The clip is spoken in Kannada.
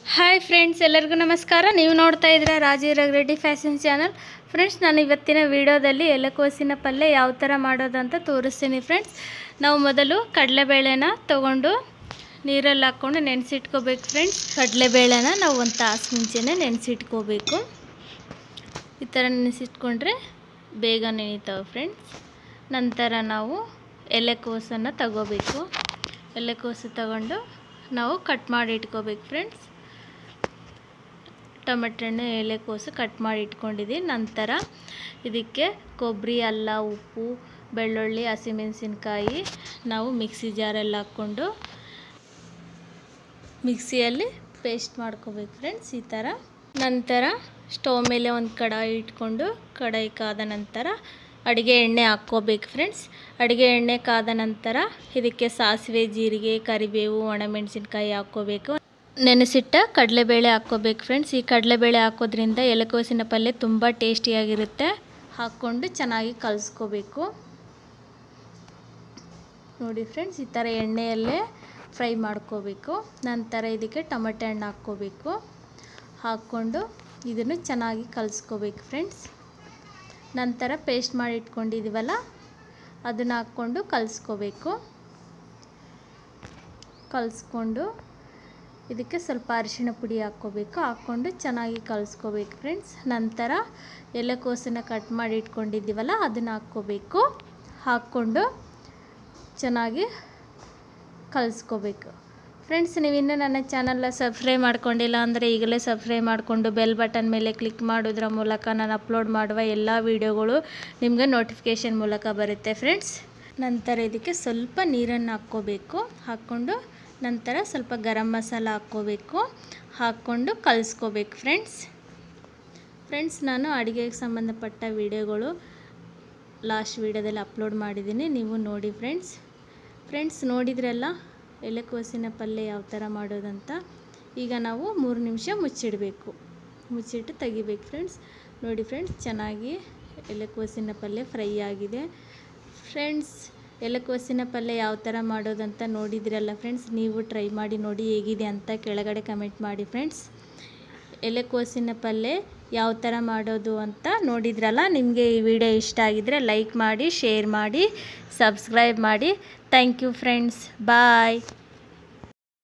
ಹಾಯ್ ಫ್ರೆಂಡ್ಸ್ ಎಲ್ಲರಿಗೂ ನಮಸ್ಕಾರ ನೀವು ನೋಡ್ತಾ ಇದ್ದೀರಾ Rajeev Reddy fashion channel friends ನಾನು ಇವತ್ತಿನ ವಿಡಿಯೋದಲ್ಲಿ ಎಲೆಕೋಸಿನ ಪಲ್ಯ ಯಾವ ಥರ ಮಾಡೋದು ಅಂತ ತೋರಿಸ್ತೀನಿ ಫ್ರೆಂಡ್ಸ್ ನಾವು ಮೊದಲು ಕಡಲೆಬೇಳೆನ ತೊಗೊಂಡು ನೀರಲ್ಲಿ ಹಾಕ್ಕೊಂಡು ನೆನೆಸಿಟ್ಕೋಬೇಕು ಫ್ರೆಂಡ್ಸ್ ಕಡಲೆಬೇಳೆನ ನಾವು ಒಂದು ತಾಸು ಮುಂಚೆನೇ ನೆನೆಸಿಟ್ಕೋಬೇಕು ಈ ಥರ ನೆನೆಸಿಟ್ಕೊಂಡ್ರೆ ಬೇಗ ನೆನೀತಾವೆ ಫ್ರೆಂಡ್ಸ್ ನಂತರ ನಾವು ಎಲೆಕೋಸನ್ನು ತಗೋಬೇಕು ಎಲೆಕೋಸು ತಗೊಂಡು ನಾವು ಕಟ್ ಮಾಡಿ ಇಟ್ಕೋಬೇಕು ಫ್ರೆಂಡ್ಸ್ ಟೊಮೆಟೊ ಹಣ್ಣು ಎಲೆಕೋಸು ಕಟ್ ಮಾಡಿ ಇಟ್ಕೊಂಡಿದ್ದೀವಿ ನಂತರ ಇದಕ್ಕೆ ಕೊಬ್ಬರಿ ಅಲ್ಲ ಉಪ್ಪು ಬೆಳ್ಳುಳ್ಳಿ ಹಸಿಮೆಣಸಿನ್ಕಾಯಿ ನಾವು ಮಿಕ್ಸಿ ಜಾರಲ್ಲಿ ಹಾಕ್ಕೊಂಡು ಮಿಕ್ಸಿಯಲ್ಲಿ ಪೇಸ್ಟ್ ಮಾಡ್ಕೋಬೇಕು ಫ್ರೆಂಡ್ಸ್ ಈ ಥರ ನಂತರ ಸ್ಟವ್ ಮೇಲೆ ಒಂದು ಕಡಾಯಿ ಇಟ್ಕೊಂಡು ಕಡಾಯಿ ಕಾದ ನಂತರ ಅಡುಗೆ ಎಣ್ಣೆ ಹಾಕ್ಕೋಬೇಕು ಫ್ರೆಂಡ್ಸ್ ಅಡುಗೆ ಎಣ್ಣೆ ಕಾದ ನಂತರ ಇದಕ್ಕೆ ಸಾಸಿವೆ ಜೀರಿಗೆ ಕರಿಬೇವು ಒಣಮೆಣಸಿನ್ಕಾಯಿ ಹಾಕ್ಕೋಬೇಕು ನೆನೆಸಿಟ್ಟ ಕಡಲೆಬೇಳೆ ಹಾಕ್ಕೋಬೇಕು ಫ್ರೆಂಡ್ಸ್ ಈ ಕಡಲೆಬೇಳೆ ಹಾಕೋದ್ರಿಂದ ಎಲೆಕೋಸಿನ ಪಲ್ಯ ತುಂಬ ಟೇಸ್ಟಿಯಾಗಿರುತ್ತೆ ಹಾಕ್ಕೊಂಡು ಚೆನ್ನಾಗಿ ಕಲಿಸ್ಕೋಬೇಕು ನೋಡಿ ಫ್ರೆಂಡ್ಸ್ ಈ ಥರ ಎಣ್ಣೆಯಲ್ಲೇ ಫ್ರೈ ಮಾಡ್ಕೋಬೇಕು ನಂತರ ಇದಕ್ಕೆ ಟೊಮೆಟೊ ಹಣ್ಣು ಹಾಕ್ಕೋಬೇಕು ಹಾಕ್ಕೊಂಡು ಇದನ್ನು ಚೆನ್ನಾಗಿ ಕಲಿಸ್ಕೋಬೇಕು ಫ್ರೆಂಡ್ಸ್ ನಂತರ ಪೇಸ್ಟ್ ಮಾಡಿ ಇಟ್ಕೊಂಡಿದ್ದೀವಲ್ಲ ಅದನ್ನು ಹಾಕ್ಕೊಂಡು ಕಲಿಸ್ಕೋಬೇಕು ಕಲಿಸ್ಕೊಂಡು ಇದಕ್ಕೆ ಸ್ವಲ್ಪ ಅರಿಶಿಣ ಪುಡಿ ಹಾಕ್ಕೋಬೇಕು ಹಾಕ್ಕೊಂಡು ಚೆನ್ನಾಗಿ ಕಲಿಸ್ಕೋಬೇಕು ಫ್ರೆಂಡ್ಸ್ ನಂತರ ಎಲೆಕೋಸನ್ನು ಕಟ್ ಮಾಡಿ ಇಟ್ಕೊಂಡಿದ್ದೀವಲ್ಲ ಅದನ್ನು ಹಾಕ್ಕೋಬೇಕು ಹಾಕ್ಕೊಂಡು ಚೆನ್ನಾಗಿ ಕಲಿಸ್ಕೋಬೇಕು ಫ್ರೆಂಡ್ಸ್ ನೀವಿನ್ನೂ ನನ್ನ ಚಾನಲ್ನ ಸಬ್ಸ್ಕ್ರೈಬ್ ಮಾಡ್ಕೊಂಡಿಲ್ಲ ಅಂದರೆ ಈಗಲೇ ಸಬ್ಸ್ಕ್ರೈಬ್ ಮಾಡಿಕೊಂಡು ಬೆಲ್ ಬಟನ್ ಮೇಲೆ ಕ್ಲಿಕ್ ಮಾಡೋದ್ರ ಮೂಲಕ ನಾನು ಅಪ್ಲೋಡ್ ಮಾಡುವ ಎಲ್ಲ ವೀಡಿಯೋಗಳು ನಿಮಗೆ ನೋಟಿಫಿಕೇಷನ್ ಮೂಲಕ ಬರುತ್ತೆ ಫ್ರೆಂಡ್ಸ್ ನಂತರ ಇದಕ್ಕೆ ಸ್ವಲ್ಪ ನೀರನ್ನು ಹಾಕ್ಕೋಬೇಕು ಹಾಕ್ಕೊಂಡು ನಂತರ ಸ್ವಲ್ಪ ಗರಂ ಮಸಾಲ ಹಾಕ್ಕೋಬೇಕು ಹಾಕ್ಕೊಂಡು ಕಲಿಸ್ಕೋಬೇಕು ಫ್ರೆಂಡ್ಸ್ ಫ್ರೆಂಡ್ಸ್ ನಾನು ಅಡುಗೆಗೆ ಸಂಬಂಧಪಟ್ಟ ವೀಡಿಯೋಗಳು ಲಾಸ್ಟ್ ವೀಡಿಯೋದಲ್ಲಿ ಅಪ್ಲೋಡ್ ಮಾಡಿದ್ದೀನಿ ನೀವು ನೋಡಿ ಫ್ರೆಂಡ್ಸ್ ಫ್ರೆಂಡ್ಸ್ ನೋಡಿದ್ರಲ್ಲ ಎಲೆಕೋಸಿನ ಪಲ್ಯ ಯಾವ ಥರ ಮಾಡೋದಂತ ಈಗ ನಾವು ಮೂರು ನಿಮಿಷ ಮುಚ್ಚಿಡಬೇಕು ಮುಚ್ಚಿಟ್ಟು ತೆಗಿಬೇಕು ಫ್ರೆಂಡ್ಸ್ ನೋಡಿ ಫ್ರೆಂಡ್ಸ್ ಚೆನ್ನಾಗಿ ಎಲೆಕೋಸಿನ ಪಲ್ಯ ಫ್ರೈ ಆಗಿದೆ ಫ್ರೆಂಡ್ಸ್ ಎಲೆಕೋಸಿನ ಪಲ್ಯ ಯಾವ ಥರ ಮಾಡೋದಂತ ನೋಡಿದ್ರಲ್ಲ ಫ್ರೆಂಡ್ಸ್ ನೀವು ಟ್ರೈ ಮಾಡಿ ನೋಡಿ ಹೇಗಿದೆ ಅಂತ ಕೆಳಗಡೆ ಕಮೆಂಟ್ ಮಾಡಿ ಫ್ರೆಂಡ್ಸ್ ಎಲೆಕೋಸಿನ ಪಲ್ಯ ಯಾವ ಥರ ಮಾಡೋದು ಅಂತ ನೋಡಿದ್ರಲ್ಲ ನಿಮಗೆ ಈ ವಿಡಿಯೋ ಇಷ್ಟ ಆಗಿದರೆ ಲೈಕ್ ಮಾಡಿ ಶೇರ್ ಮಾಡಿ ಸಬ್ಸ್ಕ್ರೈಬ್ ಮಾಡಿ ಥ್ಯಾಂಕ್ ಯು ಫ್ರೆಂಡ್ಸ್ ಬಾಯ್